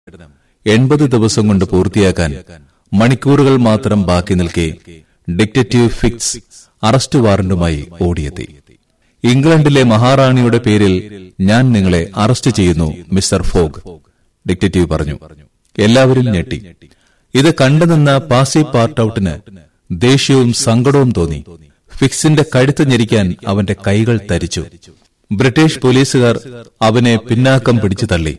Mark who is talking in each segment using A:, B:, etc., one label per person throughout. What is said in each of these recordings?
A: എൺപത് ദിവസം കൊണ്ട് പൂർത്തിയാക്കാൻ മണിക്കൂറുകൾ മാത്രം ബാക്കി നിൽക്കെ ഡിക്റ്റേറ്റീവ് ഫിക്സ് അറസ്റ്റ് വാറന്റുമായി ഓടിയെത്തി ഇംഗ്ലണ്ടിലെ മഹാറാണിയുടെ പേരിൽ ഞാൻ നിങ്ങളെ അറസ്റ്റ് ചെയ്യുന്നു മിസ്റ്റർ ഫോഗ് ഡിക്റ്റേറ്റീവ് പറഞ്ഞു എല്ലാവരും ഞെട്ടി ഇത് കണ്ടുനിന്ന പാസി പാർട്ടൌട്ടിന് ദേഷ്യവും സങ്കടവും തോന്നി ഫിക്സിന്റെ കഴുത്ത് ഞെരിക്കാൻ അവന്റെ കൈകൾ തരിച്ചു ബ്രിട്ടീഷ് പോലീസുകാർ അവനെ പിന്നാക്കം പിടിച്ചു തള്ളി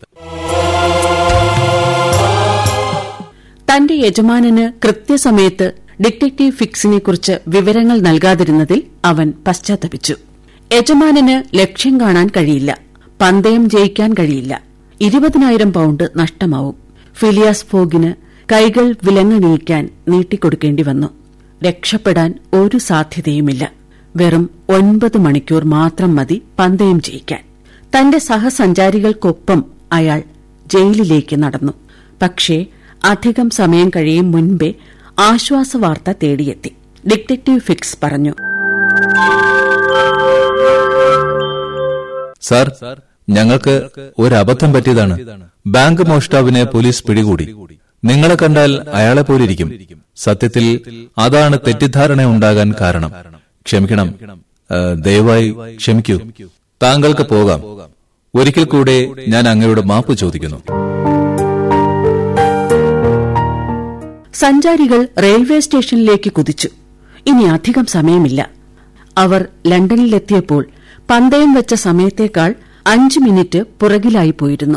B: തന്റെ യജമാനന് കൃത്യസമയത്ത് ഡിറ്റക്റ്റീവ് ഫിക്സിനെ കുറിച്ച് വിവരങ്ങൾ നൽകാതിരുന്നതിൽ അവൻ പശ്ചാത്തപിച്ചു യജമാനന് ലക്ഷ്യം കാണാൻ കഴിയില്ല പന്തയം ജയിക്കാൻ കഴിയില്ല ഇരുപതിനായിരം പൌണ്ട് നഷ്ടമാവും ഫിലിയാസ് ഫോഗിന് കൈകൾ വിലങ്ങണിയിക്കാൻ നീട്ടിക്കൊടുക്കേണ്ടി വന്നു രക്ഷപ്പെടാൻ ഒരു സാധ്യതയുമില്ല വെറും ഒൻപത് മണിക്കൂർ മാത്രം മതി പന്തയം ജയിക്കാൻ തന്റെ സഹസഞ്ചാരികൾക്കൊപ്പം അയാൾ ജയിലിലേക്ക് നടന്നു പക്ഷേ അധികം സമയം കഴിയും മുൻപേ ആശ്വാസവാർത്ത തേടിയെത്തി ഡിറ്റക്റ്റീവ് ഫിക്സ് പറഞ്ഞു
A: സാർ ഞങ്ങൾക്ക് ഒരു അബദ്ധം പറ്റിയതാണ് ബാങ്ക് മോഷ്ടാവിനെ പോലീസ് പിടികൂടി നിങ്ങളെ കണ്ടാൽ അയാളെ പോലിരിക്കും സത്യത്തിൽ അതാണ് തെറ്റിദ്ധാരണ ഉണ്ടാകാൻ കാരണം ക്ഷമിക്കണം ഏ, ദയവായി ക്ഷമിക്കൂ താങ്കൾക്ക് പോകാം ഒരിക്കൽ കൂടെ ഞാൻ അങ്ങയോട് മാപ്പ് ചോദിക്കുന്നു
B: സഞ്ചാരികൾ റെയിൽവേ സ്റ്റേഷനിലേക്ക് കുതിച്ചു ഇനി അധികം സമയമില്ല അവർ ലണ്ടനിലെത്തിയപ്പോൾ പന്തയം വെച്ച സമയത്തേക്കാൾ അഞ്ച് മിനിറ്റ് പുറകിലായി പോയിരുന്നു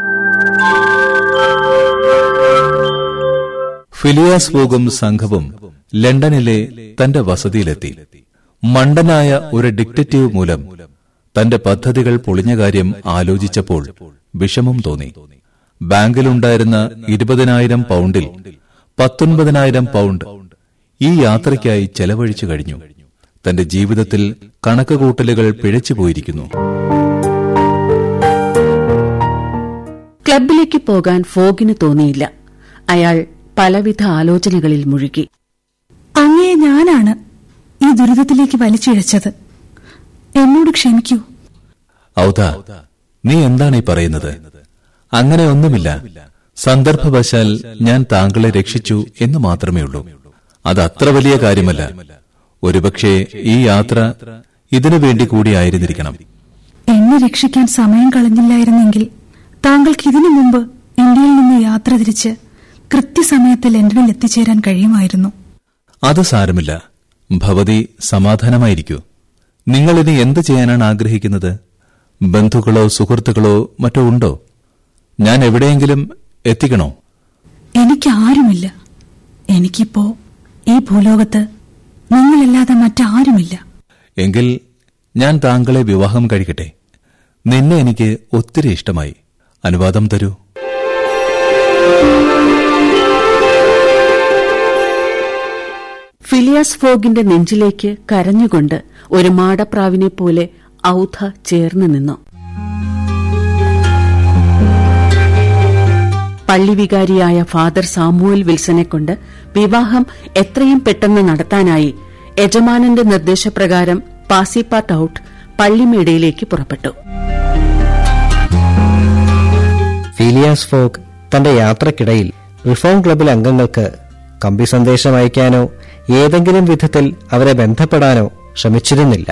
A: ഫിലിയാസ് ഫോഗും സംഘവും ലണ്ടനിലെ തന്റെ വസതിയിലെത്തി മണ്ടനായ ഒരു ഡിക്റ്റേറ്റീവ് മൂലം തന്റെ പദ്ധതികൾ പൊളിഞ്ഞ കാര്യം ആലോചിച്ചപ്പോൾ വിഷമം തോന്നി ബാങ്കിലുണ്ടായിരുന്ന ഇരുപതിനായിരം പൗണ്ടിൽ പത്തൊൻപതിനായിരം പൗണ്ട് ഈ യാത്രയ്ക്കായി ചെലവഴിച്ചു കഴിഞ്ഞു തന്റെ ജീവിതത്തിൽ കണക്കുകൂട്ടലുകൾ പിഴച്ചുപോയിരിക്കുന്നു
B: ക്ലബിലേക്ക് പോകാൻ ഫോഗിന് തോന്നിയില്ല അയാൾ പലവിധ ആലോചനകളിൽ മുഴുകി
C: അങ്ങയെ ഞാനാണ് ഈ ദുരിതത്തിലേക്ക് വലിച്ചിഴച്ചത് എന്നോട് ക്ഷമിക്കൂ
A: ഔദ നീ എന്താണ് ഈ പറയുന്നത് അങ്ങനെ ഒന്നുമില്ല സന്ദർഭവശാൽ ഞാൻ താങ്കളെ രക്ഷിച്ചു എന്ന് മാത്രമേ ഉള്ളൂ അത് അത്ര വലിയ കാര്യമല്ല ഒരുപക്ഷെ ഈ യാത്ര ഇതിനു വേണ്ടി കൂടിയായിരുന്നിരിക്കണം
C: എന്നെ രക്ഷിക്കാൻ സമയം കളഞ്ഞില്ലായിരുന്നെങ്കിൽ താങ്കൾക്ക് ഇതിനു മുമ്പ് ഇന്ത്യയിൽ നിന്ന് യാത്ര തിരിച്ച് കൃത്യസമയത്ത് ലണ്ടനിൽ എത്തിച്ചേരാൻ കഴിയുമായിരുന്നു
A: അത് സാരമില്ല ഭവതി സമാധാനമായിരിക്കൂ നിങ്ങൾ ഇനി എന്ത് ചെയ്യാനാണ് ആഗ്രഹിക്കുന്നത് ബന്ധുക്കളോ സുഹൃത്തുക്കളോ മറ്റോ ഉണ്ടോ ഞാൻ എവിടെയെങ്കിലും എത്തിക്കണോ
C: എനിക്ക് ആരുമില്ല എനിക്കിപ്പോ ഈ ഭൂലോകത്ത് നിങ്ങളല്ലാതെ മറ്റാരുമില്ല
A: എങ്കിൽ ഞാൻ താങ്കളെ വിവാഹം കഴിക്കട്ടെ നിന്നെ എനിക്ക് ഒത്തിരി ഇഷ്ടമായി അനുവാദം തരൂ
B: ഫിലിയാസ് ഫോഗിന്റെ നെഞ്ചിലേക്ക് കരഞ്ഞുകൊണ്ട് ഒരു മാടപ്രാവിനെ പോലെ ഔധ ചേർന്ന് നിന്നു പള്ളിവികാരിയായ ഫാദർ സാമുവൽ വിൽസനെ കൊണ്ട് വിവാഹം എത്രയും പെട്ടെന്ന് നടത്താനായി യജമാനന്റെ നിർദ്ദേശപ്രകാരം പാസിപ്പാട്ട് ഔട്ട് പള്ളിമേടയിലേക്ക് പുറപ്പെട്ടു
D: ഫീലിയാസ് ഫോഗ് തന്റെ യാത്രക്കിടയിൽ റിഫോം ക്ലബിലെ അംഗങ്ങൾക്ക് കമ്പി സന്ദേശം അയക്കാനോ ഏതെങ്കിലും വിധത്തിൽ അവരെ ബന്ധപ്പെടാനോ ശ്രമിച്ചിരുന്നില്ല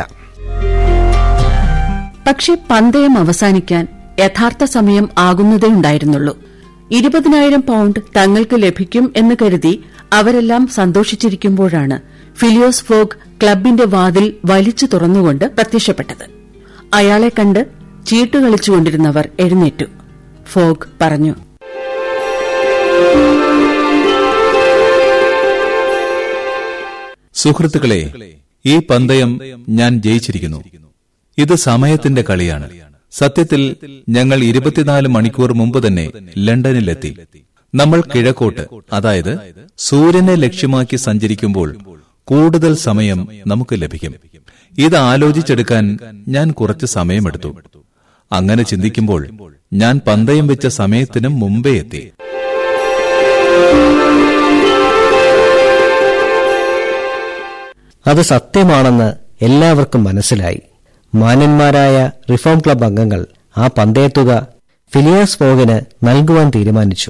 B: പക്ഷെ പന്തയം അവസാനിക്കാൻ യഥാർത്ഥ സമയം ആകുന്നതേ ഉണ്ടായിരുന്നുള്ളൂ ഇരുപതിനായിരം പൌണ്ട് തങ്ങൾക്ക് ലഭിക്കും എന്ന് കരുതി അവരെല്ലാം സന്തോഷിച്ചിരിക്കുമ്പോഴാണ് ഫിലിയോസ് ഫോഗ് ക്ലബിന്റെ വാതിൽ വലിച്ചു തുറന്നുകൊണ്ട് പ്രത്യക്ഷപ്പെട്ടത് അയാളെ കണ്ട് ചീട്ടുകളിച്ചുകൊണ്ടിരുന്നവർ എഴുന്നേറ്റു ഫോഗ് പറഞ്ഞു
A: സുഹൃത്തുക്കളെ ഈ പന്തയം ഞാൻ ജയിച്ചിരിക്കുന്നു ഇത് സമയത്തിന്റെ കളിയാണ് സത്യത്തിൽ ഞങ്ങൾ ഇരുപത്തിനാല് മണിക്കൂർ മുമ്പ് തന്നെ ലണ്ടനിലെത്തി നമ്മൾ കിഴക്കോട്ട് അതായത് സൂര്യനെ ലക്ഷ്യമാക്കി സഞ്ചരിക്കുമ്പോൾ കൂടുതൽ സമയം നമുക്ക് ലഭിക്കും ഇത് ആലോചിച്ചെടുക്കാൻ ഞാൻ കുറച്ച് സമയമെടുത്തു അങ്ങനെ ചിന്തിക്കുമ്പോൾ ഞാൻ പന്തയം വെച്ച സമയത്തിനും മുമ്പേ എത്തി
D: അത് സത്യമാണെന്ന് എല്ലാവർക്കും മനസ്സിലായി മാന്യന്മാരായ റിഫോം ക്ലബ് അംഗങ്ങൾ ആ പന്തയത്തുക ഫിലിയാസ് ഫോഗിന് നൽകുവാൻ തീരുമാനിച്ചു